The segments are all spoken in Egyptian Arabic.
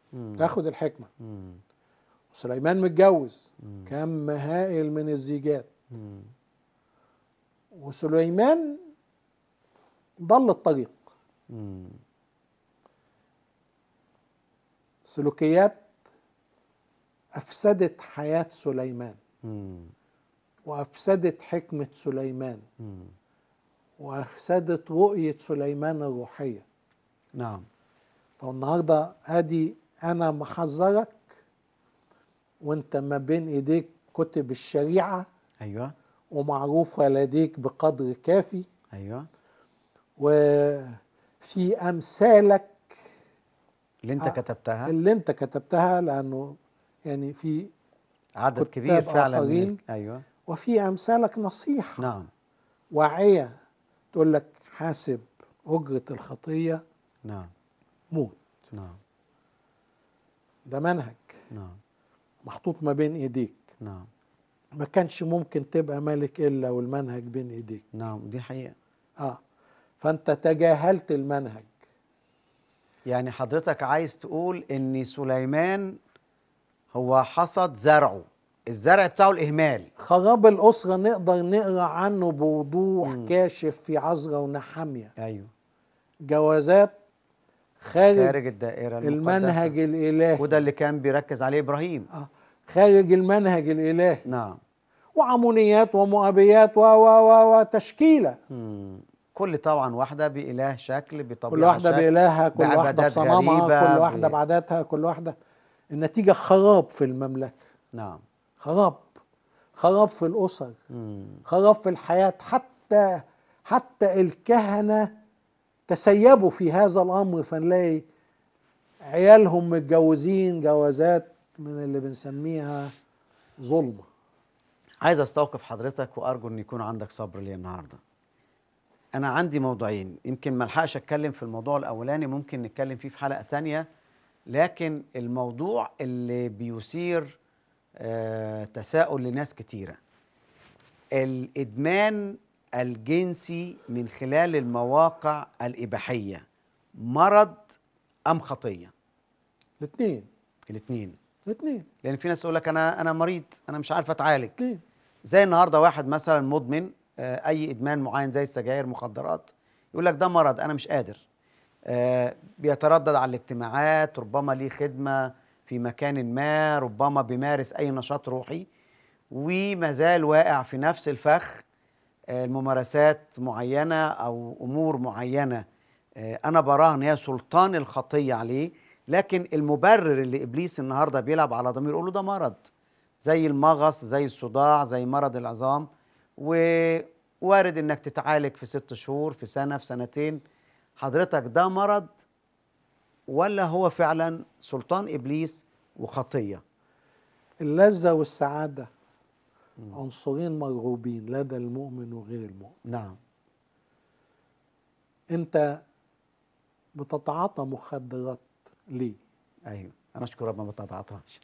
مم. تاخد الحكمه مم. سليمان متجوز مم. كم هائل من الزيجات مم. وسليمان ضل الطريق مم. سلوكيات افسدت حياه سليمان مم. وافسدت حكمه سليمان مم. وافسدت رؤيه سليمان الروحيه نعم فالنهارده ادي انا محذرك وانت ما بين ايديك كتب الشريعه ايوه ومعروفه لديك بقدر كافي ايوه وفي امثالك اللي انت آه. كتبتها اللي انت كتبتها لانه يعني في عدد كتاب كبير فعلا من آخرين. ال- ايوه وفي امثالك نصيحه نعم واعيه تقول لك حاسب اجره الخطيه نعم موت نعم ده منهج نعم محطوط ما بين ايديك نعم ما كانش ممكن تبقى ملك الا والمنهج بين ايديك نعم دي حقيقة اه فانت تجاهلت المنهج يعني حضرتك عايز تقول ان سليمان هو حصد زرعه الزرع بتاعه الاهمال خراب الاسره نقدر نقرا عنه بوضوح مم. كاشف في عزرا ونحاميه ايوه جوازات خارج, خارج الدائرة المقدسة. المنهج الالهي وده اللي كان بيركز عليه ابراهيم آه. خارج المنهج الالهي نعم وعمونيات ومؤابيات و و و وتشكيله مم. كل طبعا واحدة بإله شكل بطبيعة كل واحده شكل. بإلهها كل واحده بعبادات بصنمها غريبة، كل واحده ب- بعاداتها كل واحده النتيجه خراب في المملكه نعم خراب خراب في الاسر مم. خراب في الحياه حتى حتى الكهنه تسيبوا في هذا الامر فنلاقي عيالهم متجوزين جوازات من اللي بنسميها ظلمه عايز استوقف حضرتك وارجو ان يكون عندك صبر لي النهارده انا عندي موضوعين يمكن ما الحقش اتكلم في الموضوع الاولاني ممكن نتكلم فيه في حلقه تانية لكن الموضوع اللي بيثير آه تساؤل لناس كتيره الادمان الجنسي من خلال المواقع الاباحيه مرض ام خطيه الاثنين الاثنين الاثنين لان في ناس تقول لك انا انا مريض انا مش عارف اتعالج الاثنين زي النهارده واحد مثلا مدمن آه، اي ادمان معين زي السجاير مخدرات يقول لك ده مرض انا مش قادر آه، بيتردد على الاجتماعات ربما ليه خدمه في مكان ما ربما بيمارس اي نشاط روحي وما زال واقع في نفس الفخ آه، الممارسات معينه او امور معينه آه، انا براها ان هي سلطان الخطيه عليه لكن المبرر اللي ابليس النهارده بيلعب على ضميره يقول له ده مرض زي المغص زي الصداع زي مرض العظام ووارد انك تتعالج في ست شهور في سنه في سنتين حضرتك ده مرض ولا هو فعلا سلطان ابليس وخطيه اللذة والسعادة عنصرين مرغوبين لدى المؤمن وغير المؤمن نعم انت بتتعاطى مخدرات ليه ايوه انا اشكر ربنا ما بتعاطاش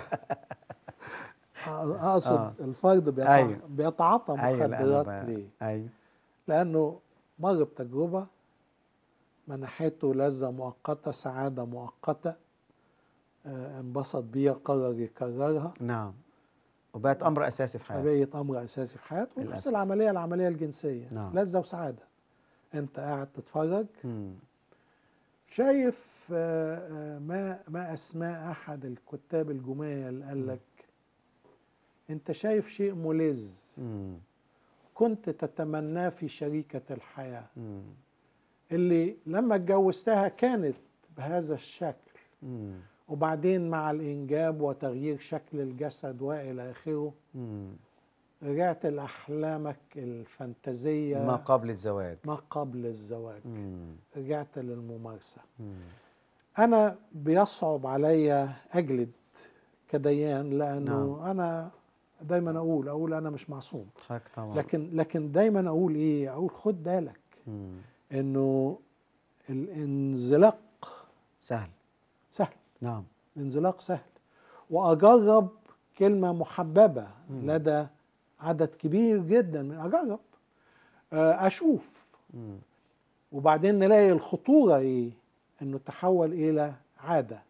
اقصد آه. الفرد بيتع... أيوة. بيتعاطى ايوه لا أنا مخدرات بقى- ليه ايوه لانه مر بتجربة منحته لذة مؤقتة سعادة مؤقتة آه، انبسط بيها قرر يكررها نعم وبقت امر اساسي في حياتي فبقيت امر اساسي في حياته ونفس للأسف. العمليه العمليه الجنسيه نعم. لذه وسعاده انت قاعد تتفرج مم. شايف آه، آه، ما ما اسماء احد الكتاب الجمال اللي قال لك انت شايف شيء ملذ مم. كنت تتمناه في شريكه الحياه مم. اللي لما اتجوزتها كانت بهذا الشكل مم. وبعدين مع الانجاب وتغيير شكل الجسد والى اخره مم. رجعت لاحلامك الفانتازيه ما قبل الزواج ما قبل الزواج مم. رجعت للممارسة مم. أنا بيصعب عليا أجلد كديان لأنه نعم. أنا دايما أقول أقول أنا مش معصوم حضرتك طبعا لكن لكن دايما أقول إيه أقول خد بالك مم. إنه الانزلاق سهل سهل نعم الانزلاق سهل وأجرب كلمة محببة مم. لدى عدد كبير جدا من أجرب آه، أشوف مم. وبعدين نلاقي الخطورة ايه انه تحول الى عادة